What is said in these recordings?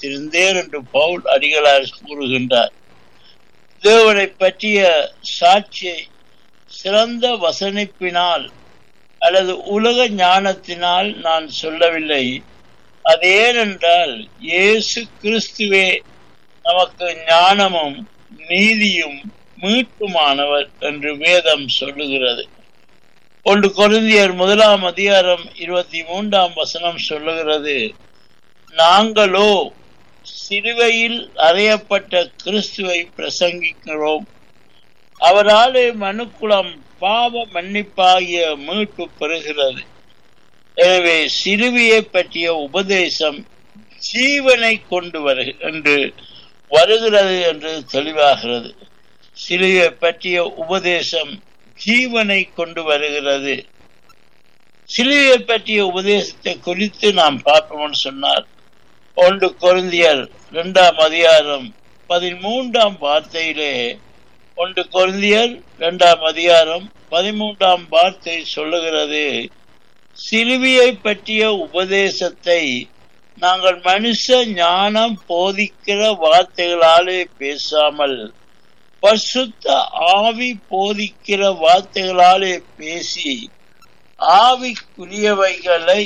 காத்திருந்தேன் என்று பவுல் அடிகளார் கூறுகின்றார் தேவனை பற்றிய சாட்சியை சிறந்த வசனிப்பினால் அல்லது உலக ஞானத்தினால் நான் சொல்லவில்லை அது ஏனென்றால் இயேசு கிறிஸ்துவே நமக்கு ஞானமும் நீதியும் மீட்புமானவர் என்று வேதம் சொல்லுகிறது ஒன்று கொருந்தியர் முதலாம் அதிகாரம் இருபத்தி மூன்றாம் வசனம் சொல்லுகிறது நாங்களோ சிலுவையில் அறையப்பட்ட கிறிஸ்துவை பிரசங்கிக்கிறோம் அவராலே மனுக்குளம் பாவ மன்னிப்பாகிய மீட்பு பெறுகிறது எனவே சிலுவையை பற்றிய உபதேசம் ஜீவனை கொண்டு வரு என்று வருகிறது என்று தெளிவாகிறது சிலுவையை பற்றிய உபதேசம் ஜீவனை கொண்டு வருகிறது சிலுவையை பற்றிய உபதேசத்தை குறித்து நாம் பார்ப்போம்னு சொன்னார் ஒன்று கொருந்தியர் இரண்டாம் அதிகாரம் பதிமூன்றாம் வார்த்தையிலே ஒன்று கொருந்தியர் இரண்டாம் அதிகாரம் பதிமூன்றாம் வார்த்தை சொல்லுகிறது சிலுவையை பற்றிய உபதேசத்தை நாங்கள் மனுஷ ஞானம் போதிக்கிற வார்த்தைகளாலே பேசாமல் பசுத்த ஆவி போதிக்கிற வார்த்தைகளாலே பேசி ஆவிக்குரியவைகளை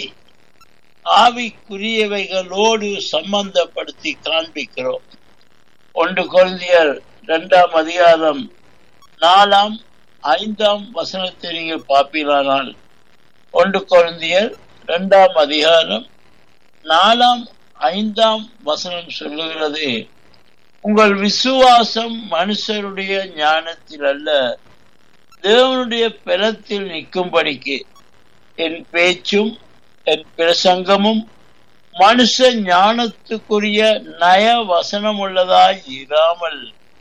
ஆவிக்குரியவைகளோடு சம்பந்தப்படுத்தி காண்பிக்கிறோம் ஒன்று குழந்தையர் இரண்டாம் அதிகாரம் நாலாம் ஐந்தாம் வசனத்தை நீங்கள் பார்ப்பீரானால் ஒன்று குழந்தையர் இரண்டாம் அதிகாரம் நாலாம் ஐந்தாம் வசனம் சொல்லுகிறது உங்கள் விசுவாசம் மனுஷருடைய ஞானத்தில் அல்ல தேவனுடைய பலத்தில் நிற்கும்படிக்கு என் பேச்சும் என் பிரசங்கமும் மனுஷ ஞானத்துக்குரிய நய வசனம் உள்ளதாய் இராமல்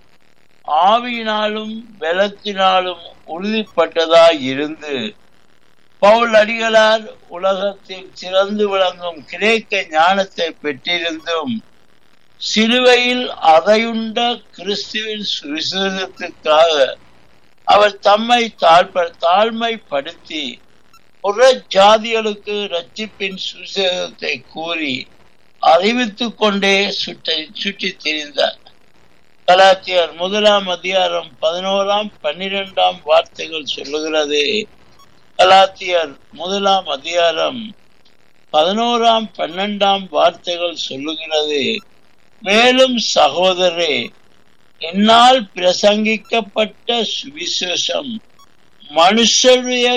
ஆவியினாலும் பலத்தினாலும் உறுதிப்பட்டதாய் இருந்து பவுல் அடிகளார் உலகத்தில் சிறந்து விளங்கும் கிரேக்க ஞானத்தை பெற்றிருந்தும் சிலுவையில் அதையுண்ட கிறிஸ்துவின் சுவிசேஷத்துக்காக அவர் தம்மை தாழ்ப தாழ்மைப்படுத்தி புற ஜாதிகளுக்கு ரட்சிப்பின் சுவிசேஷத்தை கூறி அறிவித்துக் கொண்டே சுற்றி சுற்றி திரிந்தார் கலாத்தியர் முதலாம் அதிகாரம் பதினோராம் பன்னிரெண்டாம் வார்த்தைகள் சொல்லுகிறது கலாத்தியர் முதலாம் அதிகாரம் பதினோராம் பன்னெண்டாம் வார்த்தைகள் சொல்லுகிறது மேலும் சகோதரே என்னால் பிரசங்கிக்கப்பட்ட சுவிசேஷம் மனுஷருடைய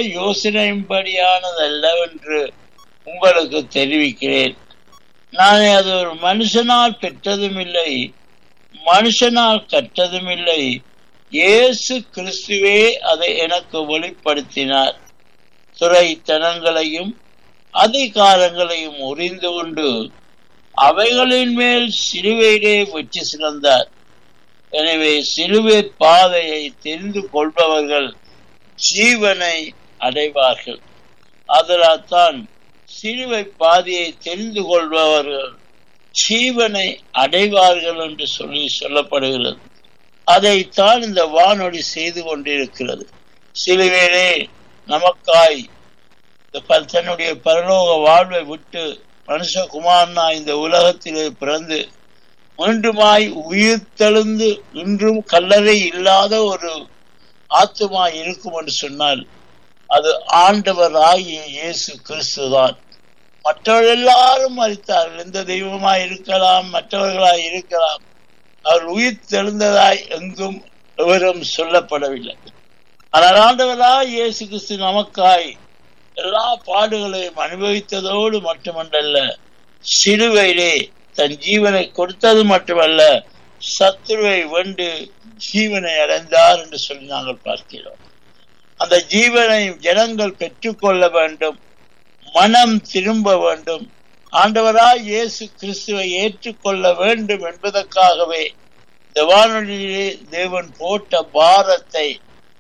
யோசனையின்படியானதல்லவென்று உங்களுக்கு தெரிவிக்கிறேன் நான் அது ஒரு மனுஷனால் பெற்றதும் இல்லை மனுஷனால் கற்றதும் இல்லை இயேசு கிறிஸ்துவே அதை எனக்கு வெளிப்படுத்தினார் துறைத்தனங்களையும் அதிகாரங்களையும் உறிந்து கொண்டு அவைகளின் மேல் சிலுவையிலே வெற்றி சிறந்தார் எனவே சிலுவை பாதையை தெரிந்து கொள்பவர்கள் ஜீவனை அடைவார்கள் அதனால் தான் சிலுவை பாதையை தெரிந்து கொள்பவர்கள் ஜீவனை அடைவார்கள் என்று சொல்லி சொல்லப்படுகிறது அதைத்தான் இந்த வானொலி செய்து கொண்டிருக்கிறது சிலுவையிலே நமக்காய் தன்னுடைய பரலோக வாழ்வை விட்டு மனுஷகுமாரனா இந்த உலகத்திலே பிறந்து மீண்டுமாய் உயிர் தெழுந்து இன்றும் கல்லறை இல்லாத ஒரு ஆத்துமா இருக்கும் என்று சொன்னால் அது ஆண்டவர் ஆகிய இயேசு கிறிஸ்துதான் மற்றவர்கள் எல்லாரும் மறித்தார்கள் எந்த தெய்வமாய் இருக்கலாம் மற்றவர்களாய் இருக்கலாம் அவர் உயிர் தெழுந்ததாய் எங்கும் எவரும் சொல்லப்படவில்லை ஆனால் ஆண்டவராய் இயேசு கிறிஸ்து நமக்காய் எல்லா பாடுகளையும் அனுபவித்ததோடு மட்டுமன்றல்ல சிலுவையிலே தன் ஜீவனை கொடுத்தது மட்டுமல்ல சத்துருவை வென்று ஜீவனை அடைந்தார் என்று சொல்லி நாங்கள் பார்க்கிறோம் அந்த ஜீவனை ஜனங்கள் பெற்றுக்கொள்ள வேண்டும் மனம் திரும்ப வேண்டும் ஆண்டவராய் இயேசு கிறிஸ்துவை ஏற்றுக்கொள்ள வேண்டும் என்பதற்காகவே இந்த வானொலியிலே தேவன் போட்ட பாரத்தை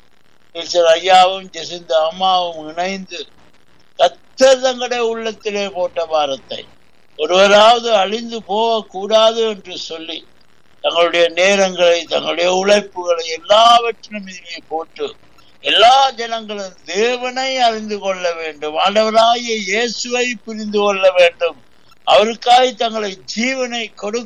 ஐயாவும் ஜெசிந்த அம்மாவும் இணைந்து கத்தர் தங்களுடைய உள்ளத்திலே போட்ட பாரத்தை ஒருவராவது அழிந்து போகக்கூடாது என்று சொல்லி தங்களுடைய நேரங்களை தங்களுடைய உழைப்புகளை எல்லாவற்றிலும் இதிலே போட்டு எல்லா ஜனங்களும் தேவனை அறிந்து கொள்ள வேண்டும் ஆண்டவராகிய இயேசுவை புரிந்து கொள்ள வேண்டும் அவருக்காய் தங்களை ஜீவனை கொடு